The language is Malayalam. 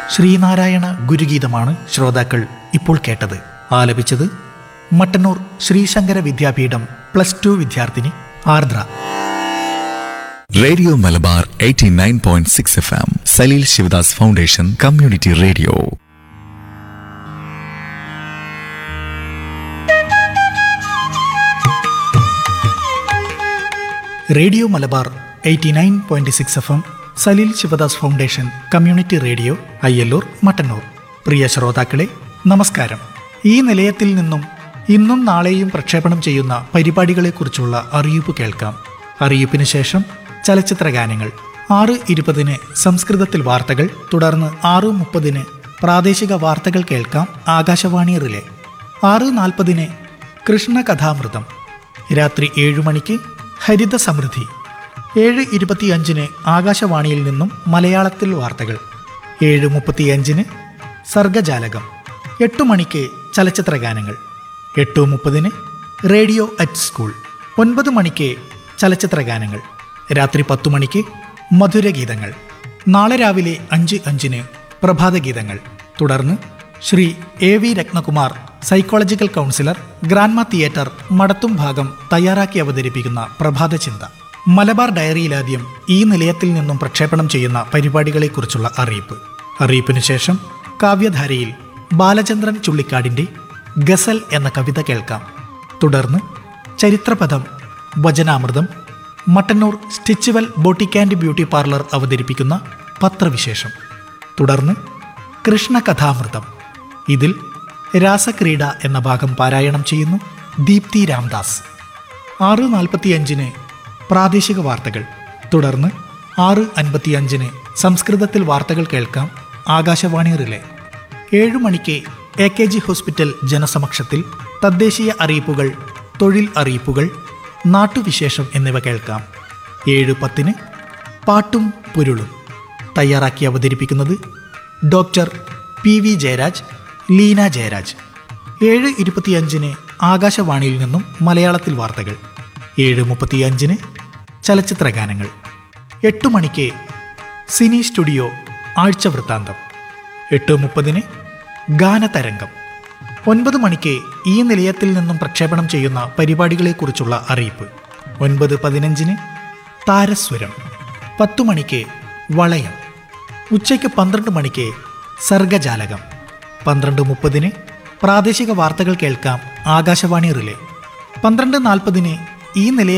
ശ്രീനാരായണ ഗുരുഗീതമാണ് ശ്രോതാക്കൾ ഇപ്പോൾ കേട്ടത് ആലപിച്ചത് മട്ടന്നൂർ ശ്രീശങ്കര വിദ്യാപീഠം പ്ലസ് ടു വിദ്യാർത്ഥിനി Ardra radio Malabar 89.6 F M Saleel Sivadas foundation community radio radio Malabar eighty nine point six F M Saleel Sivadas foundation community radio Ayyallur Mattannur പ്രിയ ശ്രോതാക്കളെ നമസ്കാരം ഈ നിലയത്തിൽ നിന്നും ഇന്നും നാളെയും പ്രക്ഷേപണം ചെയ്യുന്ന പരിപാടികളെക്കുറിച്ചുള്ള അറിയിപ്പ് കേൾക്കാം അറിയിപ്പിന് ശേഷം ചലച്ചിത്ര ഗാനങ്ങൾ ആറ് ഇരുപതിന് സംസ്കൃതത്തിൽ വാർത്തകൾ തുടർന്ന് ആറ് മുപ്പതിന് പ്രാദേശിക വാർത്തകൾ കേൾക്കാം ആകാശവാണി റിലേ ആറ് നാൽപ്പതിന് കൃഷ്ണകഥാമൃതം രാത്രി ഏഴു മണിക്ക് ഹരിത സമൃദ്ധി ഏഴ് ഇരുപത്തിയഞ്ചിന് ആകാശവാണിയിൽ നിന്നും മലയാളത്തിൽ വാർത്തകൾ ഏഴ് മുപ്പത്തിയഞ്ചിന് സർഗജാലകം എട്ടു മണിക്ക് ചലച്ചിത്ര ഗാനങ്ങൾ എട്ട് മുപ്പതിന് റേഡിയോ അറ്റ് സ്കൂൾ ഒൻപത് മണിക്ക് ചലച്ചിത്ര ഗാനങ്ങൾ രാത്രി പത്തു മണിക്ക് മധുരഗീതങ്ങൾ നാളെ രാവിലെ അഞ്ച് അഞ്ചിന് പ്രഭാതഗീതങ്ങൾ തുടർന്ന് Sri A V Rathnakumar psychological counsellor granma theatre മടത്തും ഭാഗം തയ്യാറാക്കി അവതരിപ്പിക്കുന്ന പ്രഭാത ചിന്ത മലബാർ ഡയറിയിലാദ്യം ഈ നിലയത്തിൽ നിന്നും പ്രക്ഷേപണം ചെയ്യുന്ന പരിപാടികളെക്കുറിച്ചുള്ള അറിയിപ്പ് അറിയിപ്പിനു ശേഷം കാവ്യധാരയിൽ ബാലചന്ദ്രൻ ചുള്ളിക്കാടിന്റെ ഗസൽ എന്ന കവിത കേൾക്കാം തുടർന്ന് ചരിത്രപഥം വചനാമൃതം Mattannur stitchual boutique and beauty parlour അവതരിപ്പിക്കുന്ന പത്രവിശേഷം തുടർന്ന് കൃഷ്ണകഥാമൃതം ഇതിൽ രാസക്രീഡ എന്ന ഭാഗം പാരായണം ചെയ്യുന്നു ദീപ്തി രാംദാസ് ആറ് നാൽപ്പത്തിയഞ്ചിന് പ്രാദേശിക വാർത്തകൾ തുടർന്ന് ആറ് അൻപത്തിയഞ്ചിന് സംസ്കൃതത്തിൽ വാർത്തകൾ കേൾക്കാം ആകാശവാണി റിലേ ഏഴു മണിക്ക് എ കെ ജി ഹോസ്പിറ്റൽ ജനസമക്ഷത്തിൽ തദ്ദേശീയ അറിയിപ്പുകൾ തൊഴിൽ അറിയിപ്പുകൾ നാട്ടുവിശേഷം എന്നിവ കേൾക്കാം ഏഴ് പത്തിന് പാട്ടും പുരുളും തയ്യാറാക്കി അവതരിപ്പിക്കുന്നത് doctor P V Jayaraj Leena Jayaraj ഏഴ് ഇരുപത്തിയഞ്ചിന് ആകാശവാണിയിൽ നിന്നും മലയാളത്തിൽ വാർത്തകൾ ഏഴ് മുപ്പത്തിയഞ്ചിന് ചലച്ചിത്ര ഗാനങ്ങൾ എട്ട് മണിക്ക് സിനി സ്റ്റുഡിയോ ആഴ്ച വൃത്താന്തം എട്ട് മുപ്പതിന് ഗാനതരംഗം ഒൻപത് മണിക്ക് ഈ നിലയത്തിൽ നിന്നും പ്രക്ഷേപണം ചെയ്യുന്ന പരിപാടികളെക്കുറിച്ചുള്ള അറിയിപ്പ് ഒൻപത് പതിനഞ്ചിന് താരസ്വരം പത്തു മണിക്ക് വളയം ഉച്ചയ്ക്ക് പന്ത്രണ്ട് മണിക്ക് സർഗജാലകം പന്ത്രണ്ട് മുപ്പതിന് പ്രാദേശിക വാർത്തകൾ കേൾക്കാം ആകാശവാണി റിലേ പന്ത്രണ്ട് നാൽപ്പതിന് ഈ നിലയ